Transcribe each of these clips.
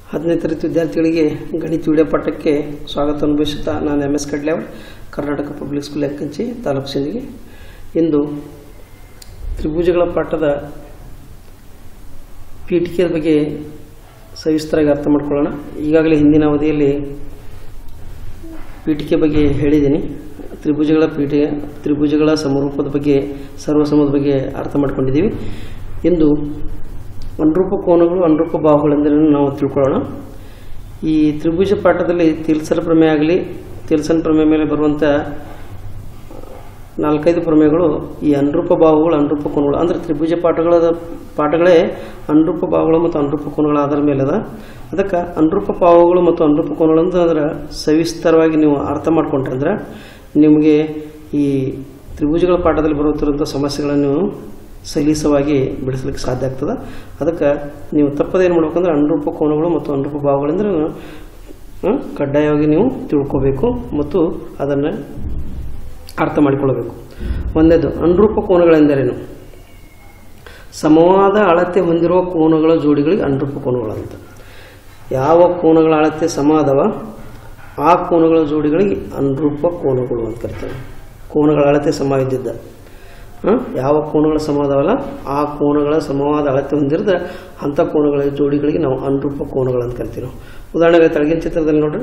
ಹದಿನೈದು ತರಗತಿ ವಿದ್ಯಾರ್ಥಿಗಳಿಗೆ ಗಣಿತ ವಿಡಿಯೋ ಪಾಠಕ್ಕೆ ಸ್ವಾಗತ ಅನುಭವಿಸುತ್ತಾ ನಾನು M S Kadlewar Karnataka public school Yakkanchi ತಾಲೂಕು ಸಿಂದಗಿ ಇಂದು ತ್ರಿಭುಜಗಳ ಪಾಠದ ಪೀಠಿಕೆಯ ಬಗ್ಗೆ ಸವಿಸ್ತರಾಗಿ ಅರ್ಥ ಮಾಡ್ಕೊಳ್ಳೋಣ ಈಗಾಗಲೇ ಹಿಂದಿನ ಅವಧಿಯಲ್ಲಿ ಪೀಠಿಕೆ ಬಗ್ಗೆ ಹೇಳಿದ್ದೀನಿ ತ್ರಿಭುಜಗಳ ಪೀಠಿಕೆ ತ್ರಿಭುಜಗಳ ಸಮರೂಪದ ಬಗ್ಗೆ ಸರ್ವಸಮದ ಬಗ್ಗೆ ಅರ್ಥ ಮಾಡ್ಕೊಂಡಿದ್ದೀವಿ ಇಂದು ಅನುರೂಪ ಕೋನಗಳು ಅನುರೂಪ ಬಾಹುಗಳೆಂದರೆ ನಾವು ತಿಳ್ಕೊಳ್ಳೋಣ ಈ ತ್ರಿಭುಜ ಪಾಠದಲ್ಲಿ ತಿಲ್ಸನ ಪ್ರಮೇಯ ಆಗಲಿ ತಿಲ್ಸನ ಪ್ರಮೇಯ ಮೇಲೆ ಬರುವಂಥ ನಾಲ್ಕೈದು ಪ್ರಮೇಯಗಳು ಈ ಅನುರೂಪ ಬಾಹುಗಳು ಅನುರೂಪ ಕೋನಗಳು ಅಂದರೆ ತ್ರಿಭುಜ ಪಾಠಗಳ ಪಾಠಗಳೇ ಅನುರೂಪ ಬಾಹುಗಳು ಮತ್ತು ಅನುರೂಪ ಕೋನಗಳ ಆಧಾರ ಮೇಲೆ ಅದ ಅದಕ್ಕೆ ಅನುರೂಪ ಬಾಹುಗಳು ಮತ್ತು ಅನುರೂಪ ಕೋನಗಳು ಅಂತಂದ್ರೆ ಸವಿಸ್ತರವಾಗಿ ನೀವು ಅರ್ಥ ಮಾಡ್ಕೊಂಡ್ರೆ ಅಂದ್ರೆ ನಿಮಗೆ ಈ ತ್ರಿಭುಜಗಳ ಪಾಠದಲ್ಲಿ ಬರುತ್ತಿರುವಂಥ ಸಮಸ್ಯೆಗಳನ್ನು ನೀವು ಸಲೀಸವಾಗಿ ಬಿಡಿಸ್ಲಿಕ್ಕೆ ಸಾಧ್ಯ ಆಗ್ತದೆ ಅದಕ್ಕೆ ನೀವು ತಪ್ಪದೇ ಏನು ಮಾಡ್ಬೇಕಂದ್ರೆ ಅನುರೂಪ ಕೋನಗಳು ಮತ್ತು ಅನುರೂಪ ಭಾವಗಳೆಂದ್ರೆ ಆ, ಕಡ್ಡಾಯವಾಗಿ ನೀವು ತಿಳ್ಕೋಬೇಕು ಮತ್ತು ಅದನ್ನು ಅರ್ಥ ಮಾಡಿಕೊಳ್ಳಬೇಕು ಒಂದೇದು ಅನುರೂಪ ಕೋನಗಳೆಂದರೇನು ಸಮವಾದ ಅಳತೆ ಹೊಂದಿರುವ ಕೋನಗಳ ಜೋಡಿಗಳಿಗೆ ಅನುರೂಪ ಕೋನಗಳು ಅಂತ ಯಾವ ಕೋನಗಳ ಅಳತೆ ಸಮ ಅದಾವ ಆ ಕೋನಗಳ ಜೋಡಿಗಳಿಗೆ ಅನುರೂಪ ಕೋನಗಳು ಅಂತ ಕರಿತಾರೆ ಕೋನಗಳ ಅಳತೆ ಸಮ ಇದ್ದಿದ್ದ ಹ? ಯಾವ ಕೋನಗಳ ಸಮ ಅದಾವಲ್ಲ ಆ ಕೋನಗಳ ಸಮವಾದ ಅಳತೆ ಹೊಂದಿರದ ಅಂಥ ಕೋನಗಳ ಜೋಡಿಗಳಿಗೆ ನಾವು ಅನುರೂಪ ಕೋನಗಳು ಅಂತ ಕರಿತೀವಿ ನಾವು ಉದಾಹರಣೆಗೆ ತೆಳಗಿನ ಚಿತ್ರದಲ್ಲಿ ನೋಡ್ರಿ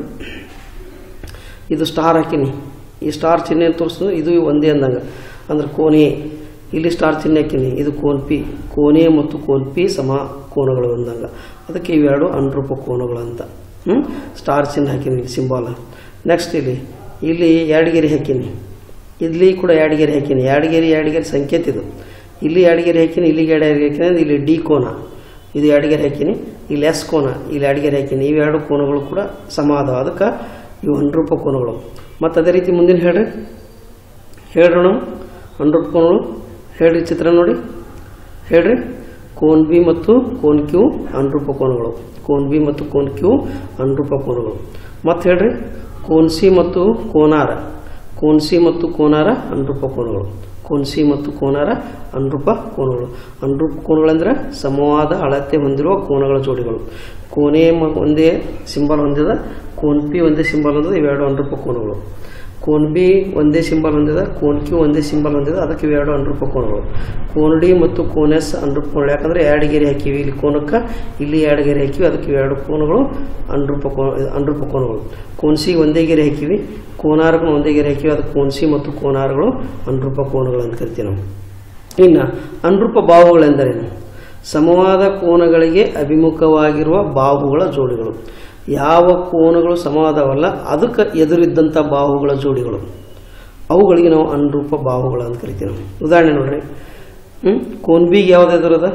ಇದು ಸ್ಟಾರ್ ಹಾಕಿನಿ ಈ ಸ್ಟಾರ್ ಚಿಹ್ನೆ ತೋರಿಸು ಇದು ಒಂದೇ ಅಂದಂಗೆ ಅಂದ್ರೆ ಕೋನೆ ಇಲ್ಲಿ ಸ್ಟಾರ್ ಚಿಹ್ನೆ ಹಾಕಿನಿ ಇದು ಕೋನ್ ಪಿ ಕೋನೆ ಮತ್ತು ಕೋನ್ ಪಿ ಸಮ ಕೋನಗಳು ಅಂದಂಗೆ ಅದಕ್ಕೆ ಇವೆರಡು ಅನುರೂಪ ಕೋನಗಳು ಅಂತ ಹ್ಞೂ ಸ್ಟಾರ್ ಚಿಹ್ನೆ ಹಾಕಿನಿ ಸಿಂಬಾಲ ನೆಕ್ಸ್ಟ್ ಇಲ್ಲಿ ಇಲ್ಲಿ ಎರಡ್ಗೆರೆ ಹಾಕಿನಿ ಇಲ್ಲಿ ಕೂಡ ಎರಡ್ಗೆರೆ ಹಾಕಿನಿ ಎರಡ್ಗೆರೆ ಎರಡ್ಗೆರೆ ಸಂಕೇತ ಇದು ಇಲ್ಲಿ ಎರಡ್ಗೆರೆ ಹಾಕಿನಿ ಇಲ್ಲಿಗೆ ಎರಡ್ಗೆರೆ ಹಾಕಿನಿ ಅಂದ್ರೆ ಇಲ್ಲಿ ಡಿ ಕೋನ ಇದು ಎರಡ್ಗೆರೆ ಹಾಕಿನಿ ಇಲ್ಲಿ ಎಸ್ ಕೋನ ಇಲ್ಲಿ ಎರಡ್ಗೆರೆ ಹಾಕಿನಿ ಇವೆರಡು ಕೋನಗಳು ಕೂಡ ಸಮ ಅದಾವ ಅದಕ್ಕೆ ಇವು ಅನುರೂಪ ಕೋನಗಳು ಮತ್ತು ಅದೇ ರೀತಿ ಮುಂದಿನ ಹೇಳ್ರಿ ಹೇಳ್ರೋಣ ಅನುರೂಪ ಕೋನಗಳು ಹೇಳ್ರಿ ಚಿತ್ರ ನೋಡಿ ಹೇಳ್ರಿ ಕೋನ್ ಬಿ ಮತ್ತು ಕೋನ್ ಕ್ಯೂ ಅನುರೂಪ ಕೋನಗಳು ಕೋನ್ ಬಿ ಮತ್ತು ಕೋನ್ ಕ್ಯೂ ಅನುರೂಪ ಕೋನಗಳು ಮತ್ತು ಹೇಳ್ರಿ ಕೋನ್ ಸಿ ಮತ್ತು ಕೋನಾರ ಕೋನ್ ಸಿ ಮತ್ತು ಕೋನಾರ ಅನುರೂಪ ಕೋನಗಳು ಕೋನ್ ಸಿ ಮತ್ತು ಕೋನಾರ ಅನುರೂಪ ಕೋನಗಳು ಅನುರೂಪ ಕೋನಗಳಂದ್ರೆ ಸಮವಾದ ಅಳತೆ ಹೊಂದಿರುವ ಕೋನಗಳ ಜೋಡಿಗಳು ಕೋನೆ ಮ- ಒಂದೇ ಸಿಂಬಲ್ ಹೊಂದಿದ ಕೋನ್ ಪಿ ಒಂದೇ ಸಿಂಬಲ್ ಹೊಂದಿದ ಇವೆರಡು ಅನುರೂಪ ಕೋನಗಳು ಕೋನ್ ಬಿ ಒಂದೇ ಸಿಂಬಲ್ ಹೊಂದಿದ ಕೋನ್ ಕ್ಯೂ ಒಂದೇ ಸಿಂಬಲ್ ಹೊಂದಿದ ಅದಕ್ಕೆ ಇವೆರಡು ಅನುರೂಪ ಕೋನಗಳು ಕೋನ್ ಡಿ ಮತ್ತು ಕೋನ್ ಎಸ್ ಅನುರೂಪ ಕೋನಗಳು ಯಾಕಂದ್ರೆ ಎರಡು ಗೆರೆ ಹಾಕಿವಿ ಇಲ್ಲಿ ಕೋನಕ್ಕೆ ಇಲ್ಲಿ ಎರಡು ಗೆರೆ ಹಾಕಿವಿ ಅದಕ್ಕೆ ಇವೆರಡು ಕೋನಗಳು ಅನುರೂಪ ಕೋನ ಅನುರೂಪ ಕೋನಗಳು ಕೋನ್ ಸಿ ಒಂದೇ ಗೆರೆ ಹಾಕಿವಿ ಕೋನಾರ್ಗೂ ಒಂದೇ ಗೆರೆ ಹಾಕಿವಿ ಅದಕ್ಕೆ ಕೋನ್ ಸಿ ಮತ್ತು ಕೋನಾರ್ಗಳು ಅನುರೂಪ ಕೋನಗಳು ಅಂತ ಕರಿತೀವಿ ನಾವು ಇನ್ನು ಅನುರೂಪ ಬಾಹುಗಳೆಂದರೇನು ಸಮವಾದ ಕೋನಗಳಿಗೆ ಅಭಿಮುಖವಾಗಿರುವ ಬಾಹುಗಳ ಜೋಡಿಗಳು ಯಾವ ಕೋನಗಳು ಸಮವಾದವಲ್ಲ ಅದಕ್ಕೆ ಎದುರಿದ್ದಂಥ ಬಾಹುಗಳ ಜೋಡಿಗಳು ಅವುಗಳಿಗೆ ನಾವು ಅನುರೂಪ ಬಾಹುಗಳು ಅಂತ ಕರಿತೀವಿ ನಾವು ಉದಾಹರಣೆ ನೋಡ್ರಿ ಹ್ಞೂ ಕೋನ್ ಬಿಗೆ ಯಾವ್ದು ಎದುರದ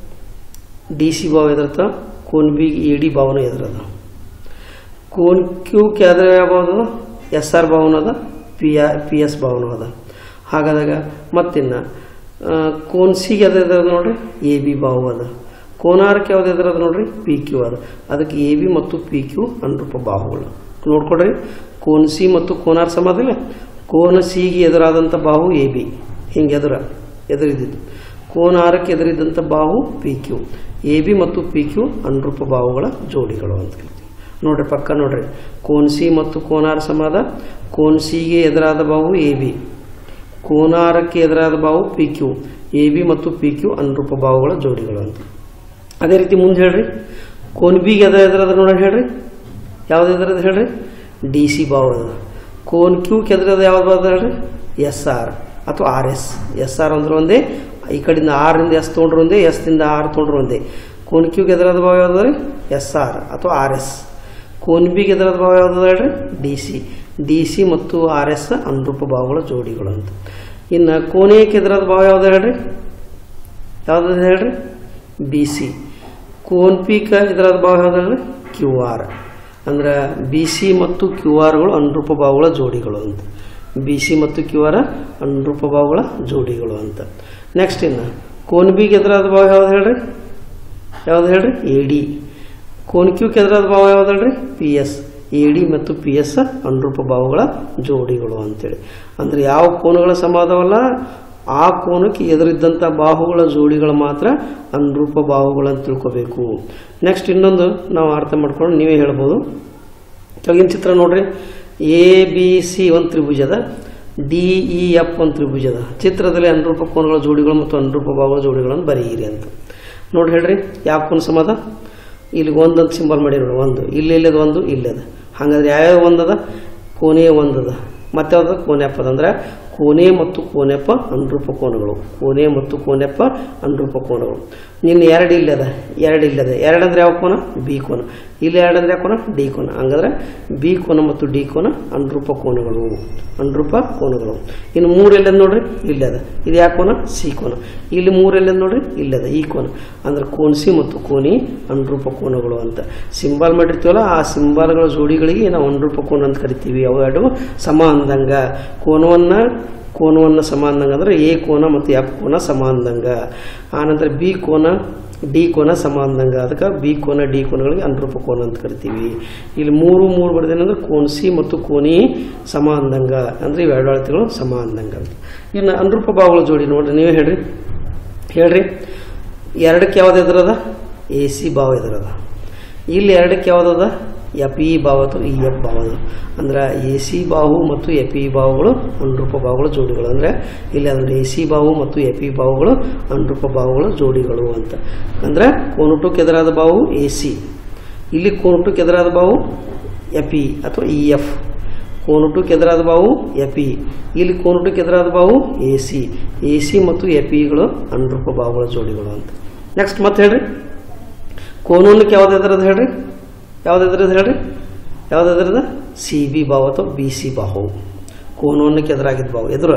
ಡಿ ಸಿ ಬಾವು ಎದುರ್ತ ಕೋನ್ ಬಿಗೆ ಎ ಡಿ ಭಾವನ ಎದುರದ ಕೋನ್ ಕ್ಯೂಕ್ ಯಾವ್ದು ಯಾವುದು ಎಸ್ ಆರ್ ಭಾವನ ಅದ ಪಿ ಆರ್ ಪಿ ಎಸ್ ಭಾವನ ಅದ ಹಾಗಾದಾಗ ಮತ್ತಿನ್ನು ಕೋನ್ ಸಿಗೆ ಯಾವ್ದು ಎದುರದ ನೋಡ್ರಿ ಎ ಬಿ ಬಾವು ಅದ ಕೋನಾರಕ್ಕೆ ಯಾವ್ದು ಎದುರದ ನೋಡ್ರಿ ಪಿ ಕ್ಯೂ ಅದ ಅದಕ್ಕೆ ಎ ಬಿ ಮತ್ತು ಪಿ ಕ್ಯೂ ಅನುರೂಪ ಬಾಹುಗಳು ನೋಡ್ಕೊಡ್ರಿ ಕೋನ್ ಸಿ ಮತ್ತು ಕೋನಾರ್ ಸಮಾದಿಲ್ಲ ಕೋನ ಸಿಗೆ ಎದುರಾದಂಥ ಬಾಹು ಎ ಬಿ ಹಿಂಗೆ ಎದುರ ಎದುರಿದ್ದು ಕೋನಾರಕ್ಕೆ ಎದುರಿದ್ದಂಥ ಬಾಹು ಪಿ ಕ್ಯೂ ಎ ಬಿ ಮತ್ತು ಪಿ ಕ್ಯೂ ಅನುರೂಪ ಬಾಹುಗಳ ಜೋಡಿಗಳು ಅಂತ ಕರಿತೀವಿ ನೋಡ್ರಿ ಪಕ್ಕ ನೋಡ್ರಿ ಕೋನ್ ಸಿ ಮತ್ತು ಕೋನಾರ್ ಸಮಾದ ಕೋನ್ ಸಿಗೆ ಎದುರಾದ ಬಾಹು ಎ ಬಿ ಕೋನಾರಕ್ಕೆ ಎದುರಾದ ಬಾಹು ಪಿ ಕ್ಯೂ ಎ ಬಿ ಮತ್ತು ಪಿ ಕ್ಯೂ ಅನುರೂಪ ಬಾಹುಗಳ ಜೋಡಿಗಳು ಅಂತ ಅದೇ ರೀತಿ ಮುಂದೆ ಹೇಳ್ರಿ ಕೋನ್ ಬಿಗೆ ಎದ ಎದುರದ ನೋಡಿ ಹೇಳ್ರಿ ಯಾವ್ದು ಎದುರದ ಹೇಳ್ರಿ ಡಿ ಸಿ ಬಾವು ಅದ ಕೋನ್ ಕ್ಯೂಕ್ ಎದುರದ ಯಾವ್ದು ಬರ್ತದೆ ಹೇಳ್ರಿ ಎಸ್ ಆರ್ ಅಥವಾ ಆರ್ ಎಸ್ ಎಸ್ ಆರ್ ಅಂದ್ರೆ ಒಂದೇ ಈ ಕಡೆಯಿಂದ ಆರಿಂದ ಎಸ್ ತೊಗೊಂಡ್ರು ಒಂದೇ ಎಸ್ ದಿಂದ ಆರ್ ತೊಗೊಂಡ್ರು ಒಂದೇ ಕೋನ್ ಕ್ಯೂಕ್ ಎದುರಾದ ಭಾವ ಯಾವ್ದು ರೀ ಎಸ್ ಆರ್ ಅಥವಾ ಆರ್ ಎಸ್ ಕೋನ್ ಬಿಗೆ ಎದುರಾದ ಭಾವ ಯಾವ್ದು ಹೇಳ್ರಿ ಡಿ ಸಿ ಡಿ ಸಿ ಮತ್ತು ಆರ್ ಎಸ್ ಅನುರೂಪ ಭಾವಗಳ ಜೋಡಿಗಳು ಅಂತ ಇನ್ನು ಕೋನೆಯಕ್ಕೆ ಎದುರಾದ ಭಾವ ಯಾವ್ದು ಹೇಳ್ರಿ ಯಾವ್ದು ಹೇಳ್ರಿ ಬಿ ಸಿ ಕೋನ್ ಪಿಕ ಇದರದ ಭಾವ ಯಾವ್ದು ಕ್ಯೂ ಆರ್ ಅಂದ್ರೆ ಬಿ ಸಿ ಮತ್ತು ಕ್ಯೂ ಆರ್ಗಳು ಅನುರೂಪ ಭಾವಗಳ ಜೋಡಿಗಳು ಅಂತ ಬಿ ಸಿ ಮತ್ತು ಕ್ಯೂ ಆರ್ ಅನುರೂಪ ಭಾವಗಳ ಜೋಡಿಗಳು ಅಂತ ನೆಕ್ಸ್ಟ್ ಇನ್ನು ಕೋನ್ ಬಿಗೆ ಎದುರಾದ ಭಾವ ಯಾವ್ದು ಹೇಳ್ರಿ ಯಾವ್ದು ಹೇಳ್ರಿ ಎ ಡಿ ಕೋನ್ ಕ್ಯೂಕ್ ಎದುರಾದ ಭಾವ ಯಾವ್ದು ಹೇಳ್ರಿ ಪಿ ಎಸ್ ಎ ಡಿ ಮತ್ತು ಪಿ ಎಸ್ ಅನುರೂಪ ಭಾವಗಳ ಜೋಡಿಗಳು ಅಂತೇಳಿ ಅಂದ್ರೆ ಯಾವ ಕೋನಗಳ ಸಮಾದವಲ್ಲ ಆ ಕೋನಕ್ಕೆ ಎದುರಿದ್ದಂಥ ಬಾಹುಗಳ ಜೋಡಿಗಳು ಮಾತ್ರ ಅನುರೂಪ ಬಾಹುಗಳು ಅಂತ ತಿಳ್ಕೊಬೇಕು ನೆಕ್ಸ್ಟ್ ಇನ್ನೊಂದು ನಾವು ಅರ್ಥ ಮಾಡ್ಕೊಂಡು ನೀವೇ ಹೇಳ್ಬೋದು ಕೆಳಗಿನ ಚಿತ್ರ ನೋಡ್ರಿ ಎ ಬಿ ಸಿ ಒಂದು ತ್ರಿಭುಜದ ಡಿ ಇ ಎಫ್ ಒಂದು ತ್ರಿಭುಜದ ಚಿತ್ರದಲ್ಲಿ ಅನುರೂಪ ಕೋನಗಳ ಜೋಡಿಗಳು ಮತ್ತು ಅನುರೂಪ ಭಾವಗಳ ಜೋಡಿಗಳನ್ನು ಬರೆಯಿರಿ ಅಂತ ನೋಡಿ ಹೇಳ್ರಿ ಯಾವ ಕೋನ ಸಮದ ಇಲ್ಲಿ ಒಂದಂತ ಸಿಂಬಲ್ ಮಾಡಿ ನೋಡಿ ಒಂದು ಇಲ್ಲಿ ಇಲ್ಲದ ಒಂದು ಇಲ್ಲದ ಹಾಗಾದ್ರೆ ಯಾವ್ಯಾವ ಒಂದದ ಕೋಣೆ ಒಂದದ ಮತ್ತೆ ಯಾವ್ದು ಕೋನೆಪ್ಪದ ಅಂದ್ರೆ ಕೋಣೆ ಮತ್ತು ಕೋನೆಪ್ಪ ಅನುರೂಪ ಕೋನಗಳು ಕೋಣೆ ಮತ್ತು ಕೋನೆಪ್ಪ ಅನುರೂಪ ಕೋನಗಳು ನಿನ್ನ ಎರಡು ಇಲ್ಲದ ಎರಡು ಇಲ್ಲದ ಎರಡು ಅಂದ್ರೆ ಯಾವ ಕೋನ ಬಿ ಕೋನ ಇಲ್ಲಿ ಎರಡು ಅಂದ್ರೆ ಯಾವ ಕೋನ ಡಿ ಕೋನ ಹಂಗಾದ್ರೆ ಬಿ ಕೋನ ಮತ್ತು ಡಿ ಕೋನ ಅನುರೂಪ ಕೋನಗಳು ಅನುರೂಪ ಕೋನಗಳು ಇನ್ನು ಮೂರು ಎಲ್ಲದ ನೋಡ್ರಿ ಇಲ್ಲದ ಇದು ಯಾವ ಕೋನ ಸಿ ಕೋನ ಇಲ್ಲಿ ಮೂರು ಎಲ್ಲದ ನೋಡ್ರಿ ಇಲ್ಲದ ಈ ಕೋನ ಅಂದ್ರೆ ಕೋನ್ಸಿ ಮತ್ತು ಕೋನಿ ಅನುರೂಪ ಕೋನಗಳು ಅಂತ ಸಿಂಬಲ್ ಮಾಡಿರ್ತೀವಲ್ಲ ಆ ಸಿಂಬಲ್ಗಳ ಜೋಡಿಗಳಿಗೆ ನಾವು ಅನುರೂಪ ಕೋನ ಅಂತ ಕರಿತೀವಿ ಅವು ಎರಡು ಸಮ ಅಂದಂಗ ಕೋನವನ್ನ ಕೋನವನ್ನು ಸಮ ಅಂದಂಗ ಅಂದ್ರೆ ಎ ಕೋನ ಮತ್ತು ಎಫ್ ಕೋನ ಸಮ ಅಂದಂಗ ಆನಂತರ ಬಿ ಕೋನ ಡಿ ಕೋನ ಸಮ ಅಂದಂಗ ಅದಕ್ಕೆ ಬಿ ಕೋನ ಡಿ ಕೋನಗಳಿಗೆ ಅನುರೂಪ ಕೋನ ಅಂತ ಕರಿತೀವಿ ಇಲ್ಲಿ ಮೂರು ಮೂರು ಬರ್ದೇನಂದ್ರೆ ಕೋನ್ ಸಿ ಮತ್ತು ಕೋನಿ ಸಮ ಅಂದಂಗ ಅಂದ್ರೆ ಇವೆರಡು ಅಳತೆಗಳು ಸಮ ಅಂದಂಗ ಅಂತ ಇನ್ನು ಅನುರೂಪ ಭಾವಗಳ ಜೋಡಿ ನೋಡ್ರಿ ನೀವೇ ಹೇಳ್ರಿ ಹೇಳ್ರಿ ಎರಡಕ್ಕೆ ಯಾವ್ದು ಎದುರದ ಎ ಸಿ ಭಾವ ಎದುರದ ಇಲ್ಲಿ ಎರಡಕ್ಕೆ ಯಾವುದದ ಎಫ್ ಇ ಭಾವ ಅಥವಾ ಇ ಎಫ್ ಭಾವ ಅದು ಅಂದ್ರೆ ಎ ಸಿ ಬಾಹು ಮತ್ತು ಎಫ್ ಇ ಬಾಹುಗಳು ಅನುರೂಪ ಬಾಹುಗಳ ಜೋಡಿಗಳು ಅಂದರೆ ಇಲ್ಲಿ ಅಂದ್ರೆ ಎ ಸಿ ಬಾಹು ಮತ್ತು ಎಫ್ ಇ ಬಾಹುಗಳು ಅನುರೂಪ ಬಾಹುಗಳ ಜೋಡಿಗಳು ಅಂತ ಅಂದ್ರೆ ಕೋನುಟುಕ್ ಎದುರಾದ ಬಾಹು ಎ ಸಿ ಇಲ್ಲಿ ಕೋನುಟುಕ್ ಎದುರಾದ ಬಾಹು ಎಫ್ ಇ ಅಥವಾ ಇ ಎಫ್ ಕೋನುಟುಕ್ ಎದುರಾದ ಬಾವು ಎಫ್ ಇ ಇಲ್ಲಿ ಕೋನುಟುಕ್ ಎದುರಾದ ಬಾವು ಎ ಸಿ ಎ ಸಿ ಮತ್ತು ಎಫ್ ಇಗಳು ಅನುರೂಪ ಬಾಹುಗಳ ಜೋಡಿಗಳು ಅಂತ ನೆಕ್ಸ್ಟ್ ಮತ್ತೆ ಹೇಳ್ರಿ ಕೋನೂನಕ್ಕೆ ಯಾವ್ದು ಎದುರದ ಹೇಳ್ರಿ ಯಾವ್ದು ಎದುರದ ಹೇಳ್ರಿ ಯಾವ್ದು ಎದುರದ ಸಿ ಬಿ ಬಾವು ಅಥವಾ ಬಿ ಸಿ ಬಾಹು ಕೋನೂನಕ್ಕೆ ಎದುರಾಗಿದ್ದ ಬಾವು ಎದುರು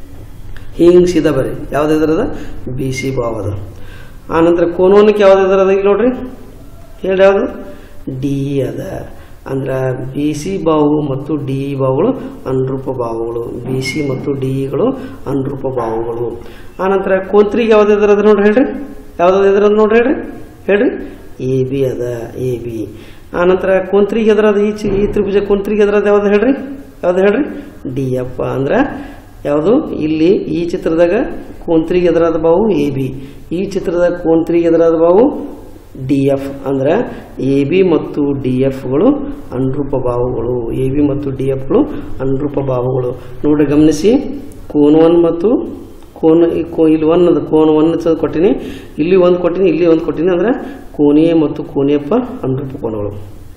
ಹಿಂಗೆ ಸೀದಾ ಬರ್ರಿ ಯಾವ್ದು ಎದುರದ ಬಿ ಸಿ ಬಾವು ಅದ ಆನಂತರ ಕೋನೂನಕ್ಕೆ ಯಾವ್ದು ಎದುರದ ಇಲ್ಲಿ ನೋಡ್ರಿ ಹೇಳಿ ಯಾವುದು ಡಿ ಅದ ಅಂದ್ರೆ ಬಿ ಸಿ ಬಾವು ಮತ್ತು ಡಿ ಬಾವುಗಳು ಅನುರೂಪ ಬಾವುಗಳು ಬಿ ಸಿ ಮತ್ತು ಡಿಗಳು ಅನುರೂಪ ಬಾವುಗಳು ಆನಂತರ ಕೋಂತ್ರಿಗೆ ಯಾವ್ದು ಎದುರದ ನೋಡ್ರಿ ಹೇಳ್ರಿ ಯಾವ್ದು ಎದುರದ ನೋಡ್ರಿ ಹೇಳ್ರಿ ಹೇಳ್ರಿ ಎ ಬಿ ಅದ ಎ ಬಿ ಆನಂತರ ಕೋಂತ್ರಿಗೆ ಎದುರದ ಈ ಚಿ- ಈ ತ್ರಿಭುಜ ಕೋಂತ್ರಿಗೆ ಎದುರದ ಯಾವ್ದು ಹೇಳ್ರಿ ಯಾವ್ದು ಹೇಳ್ರಿ ಡಿ ಎಫ್ ಅಂದ್ರೆ ಯಾವುದು ಇಲ್ಲಿ ಈ ಚಿತ್ರದಾಗ ಕೋಂತ್ರಿಗೆ ಎದುರಾದ ಬಾವು ಎ ಬಿ ಈ ಚಿತ್ರದಾಗ ಕೋಂತ್ರಿಗೆ ಎದುರಾದ ಬಾವು ಡಿ ಎಫ್ ಅಂದ್ರೆ ಎ ಬಿ ಮತ್ತು ಡಿ ಎಫ್ಗಳು ಅನುರೂಪ ಭಾವಗಳು ಎ ಬಿ ಮತ್ತು ಡಿ ಎಫ್ಗಳು ಅನುರೂಪ ಭಾವಗಳು ನೋಡಿ ಗಮನಿಸಿ ಕೋನ್ ಒನ್ ಮತ್ತು ಕೋನ್ ಈ ಕೋ ಇಲ್ಲಿ ಒನ್ ಅದು ಕೋನ್ ಒನ್ ಅಂತ ಕೊಟ್ಟಿನಿ ಇಲ್ಲಿ ಒಂದು ಕೊಟ್ಟಿನಿ ಇಲ್ಲಿ ಒಂದು ಕೊಟ್ಟಿನಿ ಅಂದ್ರೆ ಕೋನಿಯೆ ಮತ್ತು ಕೋನಿಯಪ್ಪ ಅನುರೂಪ ಕೋನಗಳು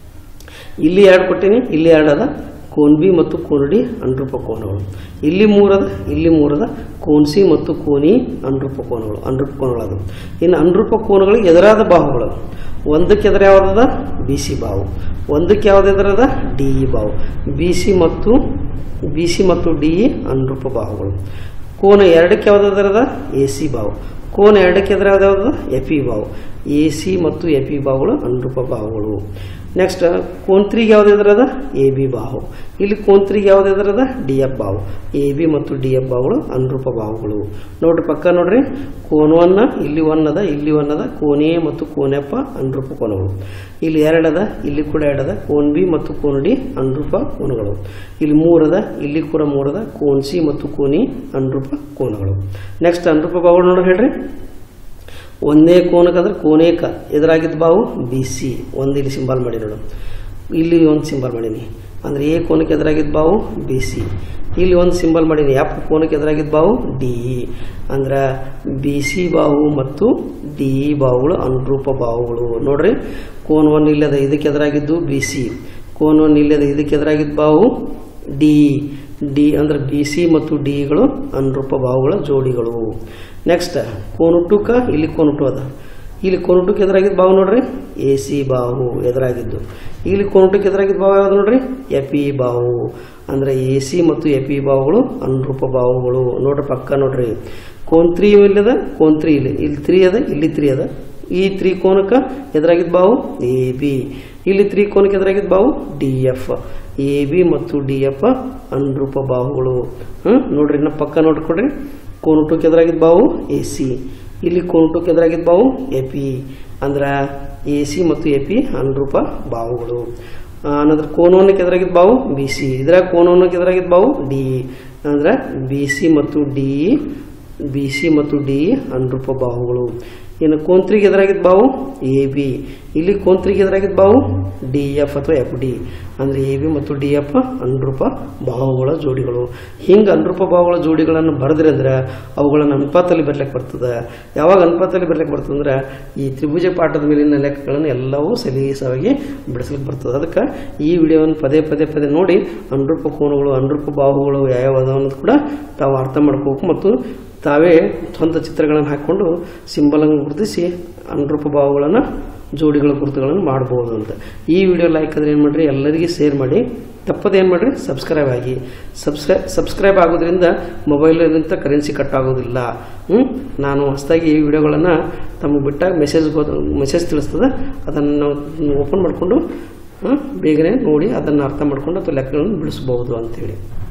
ಇಲ್ಲಿ ಎರಡು ಕೊಟ್ಟಿನಿ ಇಲ್ಲಿ ಎರಡು ಅದ ಕೋನ್ ಬಿ ಮತ್ತು ಕೋನ್ ಡಿ ಅನುರೂಪ ಕೋನಗಳು ಇಲ್ಲಿ ಮೂರದ ಇಲ್ಲಿ ಮೂರದ ಕೋನ್ ಸಿ ಮತ್ತು ಕೋನಿ ಅನುರೂಪ ಕೋನಗಳು ಅನುರೂಪ ಕೋನಗಳು ಅದು ಇನ್ನು ಅನುರೂಪ ಕೋನಗಳಿಗೆ ಎದುರಾದ ಬಾಹುಗಳು ಒಂದಕ್ಕೆ ಎದುರು ಯಾವುದದ ಬಿ ಸಿ ಬಾವು ಒಂದಕ್ಕೆ ಯಾವ್ದು ಎದುರದ ಡಿ ಇ ಬಾವು ಬಿ ಸಿ ಮತ್ತು ಬಿ ಸಿ ಮತ್ತು ಡಿ ಇ ಅನುರೂಪ ಬಾಹುಗಳು ಕೋನ ಎರಡಕ್ಕೆ ಯಾವ್ದು ಎದುರದ ಎ ಸಿ ಬಾವು ಕೋನ ಎರಡಕ್ಕೆ ಎದುರು ಯಾವ್ದು ಯಾವ್ದು ಎಫ್ ಇ ಬಾವು ಎ ಸಿ ಮತ್ತು ಎಫ್ ಇ ಬಾವುಗಳು ಅನುರೂಪ ಬಾಹುಗಳು ನೆಕ್ಸ್ಟ್ ಕೋಂತ್ರಿಗೆ ಯಾವ್ದು ಎದುರದ ಎ ಬಿ ಬಾಹು ಇಲ್ಲಿ ಕೋಂತ್ರಿಗೆ ಯಾವ್ದು ಎದುರದ ಡಿ ಎಫ್ ಬಾವು ಎ ಬಿ ಮತ್ತು ಡಿ ಎಫ್ ಬಾವುಗಳು ಅನುರೂಪ ಬಾಹುಗಳು ನೋಡ್ರಿ ಪಕ್ಕ ನೋಡ್ರಿ ಕೋನ್ ಒನ್ನ ಇಲ್ಲಿ ಒನ್ ಅದ ಇಲ್ಲಿ ಒನ್ ಅದ ಕೋನೆ ಮತ್ತು ಕೋನೆಪ್ಪ ಅನುರೂಪ ಕೋನಗಳು ಇಲ್ಲಿ ಎರಡದ ಇಲ್ಲಿ ಕೂಡ ಎರಡದ ಕೋನ್ ಬಿ ಮತ್ತು ಕೋನ್ ಡಿ ಅನುರೂಪ ಕೋನಗಳು ಇಲ್ಲಿ ಮೂರದ ಇಲ್ಲಿ ಕೂಡ ಮೂರದ ಕೋನ್ ಸಿ ಮತ್ತು ಕೋನಿ ಅನುರೂಪ ಕೋನಗಳು ನೆಕ್ಸ್ಟ್ ಅನುರೂಪ ಬಾಹುಗಳು ನೋಡ್ರಿ ಹೇಳ್ರಿ ಒಂದೇ ಕೋನಕ್ಕೆ ಅಂದ್ರೆ ಕೋನೇಕ ಎದುರಾಗಿದ್ದ ಬಾವು ಬಿ ಸಿ ಒಂದು ಇಲ್ಲಿ ಸಿಂಬಲ್ ಮಾಡಿ ನೋಡು ಇಲ್ಲಿ ಒಂದು ಸಿಂಬಲ್ ಮಾಡೀನಿ ಅಂದ್ರೆ ಎ ಕೋನಕ್ಕೆ ಎದುರಾಗಿದ್ದ ಬಾವು ಬಿ ಸಿ ಇಲ್ಲಿ ಒಂದು ಸಿಂಬಲ್ ಮಾಡೀನಿ ಎಫ್ ಕೋನಕ್ಕೆ ಎದುರಾಗಿದ್ದ ಬಾವು ಡಿ ಇ ಅಂದ್ರೆ ಬಿ ಸಿ ಬಾವು ಮತ್ತು ಡಿ ಇ ಬಾವುಗಳು ಅನುರೂಪ ಬಾವುಗಳು ನೋಡ್ರಿ ಕೋನ್ ಒನ್ ಇಲ್ಲದ ಇದಕ್ಕೆ ಎದುರಾಗಿದ್ದು ಬಿ ಸಿ ಕೋನ್ ಒನ್ ಇಲ್ಲದ ಇದಕ್ಕೆ ಎದುರಾಗಿದ್ದ ಬಾವು ಡಿ ಡಿ ಅಂದ್ರೆ ಬಿ ಸಿ ಮತ್ತು ಡಿಗಳು ಅನುರೂಪ ಬಾಹುಗಳ ಜೋಡಿಗಳು ನೆಕ್ಸ್ಟ್ ಕೋನುಟುಕ ಇಲ್ಲಿ ಕೋನುಟು ಅದ ಇಲ್ಲಿ ಕೋನುಟುಕ್ ಎದುರಾಗಿದ್ದ ಬಾವು ನೋಡ್ರಿ ಎ ಸಿ ಬಾವು ಎದುರಾಗಿದ್ದು ಇಲ್ಲಿ ಕೋನುಟುಕ್ ಎದುರಾಗಿದ್ದ ಬಾವು ಯಾವ್ದು ನೋಡ್ರಿ ಎಪಿ ಬಾವು ಅಂದ್ರೆ ಎ ಸಿ ಮತ್ತು ಎಪಿ ಬಾವುಗಳು ಅನುರೂಪ ಬಾವುಗಳು ನೋಡ್ರಿ ಪಕ್ಕ ನೋಡ್ರಿ ಕೋನ್ ತ್ರೀ ಇಲ್ಲದ ಕೋನ್ ತ್ರೀ ಇಲ್ಲಿ ಇಲ್ಲಿ ತ್ರೀ ಅದ ಇಲ್ಲಿ ತ್ರೀ ಅದ ಈ ತ್ರಿಕೋನಕ್ಕೆ ಎದುರಾಗಿದ್ದ ಬಾವು ಎ ಬಿ ಇಲ್ಲಿ ತ್ರಿಕೋನಕ್ಕೆ ಎದುರಾಗಿದ್ದ ಬಾವು ಡಿ ಎಫ್ ಎ ಬಿ ಮತ್ತು ಡಿ ಎಫ್ ಅನುರೂಪ ಬಾಹುಗಳು ಹ್ಮ್ ನೋಡ್ರಿ ಇನ್ನ ಪಕ್ಕ ನೋಡ್ಕೊಡ್ರಿ ಕೋನುಟುಕ್ ಎದುರಾಗಿದ್ದ ಬಾವು ಎ ಸಿ ಇಲ್ಲಿ ಕೋನುಟುಕ್ ಎದುರಾಗಿದ್ದ ಬಾವು ಎ ಪಿ ಅಂದ್ರೆ ಎ ಸಿ ಮತ್ತು ಎ ಪಿ ಅನುರೂಪ ಬಾಹುಗಳು ಆನಂತರ ಕೋನವನ್ನಕ್ಕೆ ಎದುರಾಗಿದ್ದ ಬಾವು ಬಿ ಸಿ ಇದ್ರಾಗ ಕೋನವನ್ನಕ್ಕೆ ಎದುರಾಗಿದ್ದ ಬಾವು ಡಿ ಇ ಅಂದ್ರೆ ಬಿ ಸಿ ಮತ್ತು ಡಿ ಇ ಬಿ ಸಿ ಮತ್ತು ಡಿ ಅನುರೂಪ ಬಾಹುಗಳು ಇನ್ನು ಕೋಂತ್ರಿಗೆ ಎದುರಾಗಿದ್ದ ಬಾವು ಎ ಬಿ ಇಲ್ಲಿ ಕೋಂತ್ರಿಗೆ ಎದುರಾಗಿದ್ದ ಬಾವು ಡಿ ಎಫ್ ಅಥವಾ ಎಫ್ ಡಿ ಅಂದರೆ ಎ ಬಿ ಮತ್ತು ಡಿ ಎಫ್ ಅನುರೂಪ ಬಾಹುಗಳ ಜೋಡಿಗಳು ಹಿಂಗೆ ಅನುರೂಪ ಬಾಹುಗಳ ಜೋಡಿಗಳನ್ನು ಬರೆದ್ರಿ ಅಂದ್ರೆ ಅವುಗಳನ್ನು ಅನುಪಾತದಲ್ಲಿ ಬರ್ಲಿಕ್ಕೆ ಬರ್ತದೆ ಯಾವಾಗ ಅನುಪಾತದಲ್ಲಿ ಬರ್ಲಿಕ್ಕೆ ಬರ್ತದೆ ಅಂದ್ರೆ ಈ ತ್ರಿಭುಜ ಪಾಠದ ಮೇಲಿನ ಲೆಕ್ಕಗಳನ್ನು ಎಲ್ಲವೂ ಸಲೀಸವಾಗಿ ಬಿಡಿಸ್ಲಿಕ್ಕೆ ಬರ್ತದೆ ಅದಕ್ಕೆ ಈ ವಿಡಿಯೋವನ್ನು ಪದೇ ಪದೇ ಪದೇ ನೋಡಿ ಅನುರೂಪ ಕೋನಗಳು ಅನುರೂಪ ಬಾಹುಗಳು ಯಾವ್ಯಾವ ಅದಾವ ಅನ್ನೋದು ಕೂಡ ತಾವು ಅರ್ಥ ಮಾಡ್ಕೋಬೇಕು ಮತ್ತು ತಾವೇ ಸ್ವಂತ ಚಿತ್ರಗಳನ್ನು ಹಾಕ್ಕೊಂಡು ಸಿಂಬಲನ್ನು ಗುರುತಿಸಿ ಅನುರೂಪ ಭಾವಗಳನ್ನು ಜೋಡಿಗಳ ಗುರುತುಗಳನ್ನು ಮಾಡ್ಬೋದು ಅಂತ ಈ ವಿಡಿಯೋ ಲೈಕ್ ಆದರೆ ಏನು ಮಾಡಿರಿ ಎಲ್ಲರಿಗೂ ಶೇರ್ ಮಾಡಿ ತಪ್ಪದೆ ಏನು ಮಾಡಿರಿ ಸಬ್ಸ್ಕ್ರೈಬ್ ಆಗಿ ಸಬ್ಸ್ಕ್ರೈ ಸಬ್ಸ್ಕ್ರೈಬ್ ಆಗೋದ್ರಿಂದ ಮೊಬೈಲಿಂದ ಕರೆನ್ಸಿ ಕಟ್ ಆಗೋದಿಲ್ಲ ಹ್ಮ್? ನಾನು ಹೊಸದಾಗಿ ಈ ವಿಡಿಯೋಗಳನ್ನು ತಮಗೆ ಬಿಟ್ಟಾಗ ಮೆಸೇಜ್ ಮೆಸೇಜ್ ತಿಳಿಸ್ತದೆ ಅದನ್ನು ನಾವು ಓಪನ್ ಮಾಡಿಕೊಂಡು ಬೇಗನೆ ನೋಡಿ ಅದನ್ನು ಅರ್ಥ ಮಾಡ್ಕೊಂಡು ಅಥವಾ ಲೆಕ್ಕಗಳನ್ನು ಬಿಡಿಸ್ಬೋದು ಅಂತೇಳಿ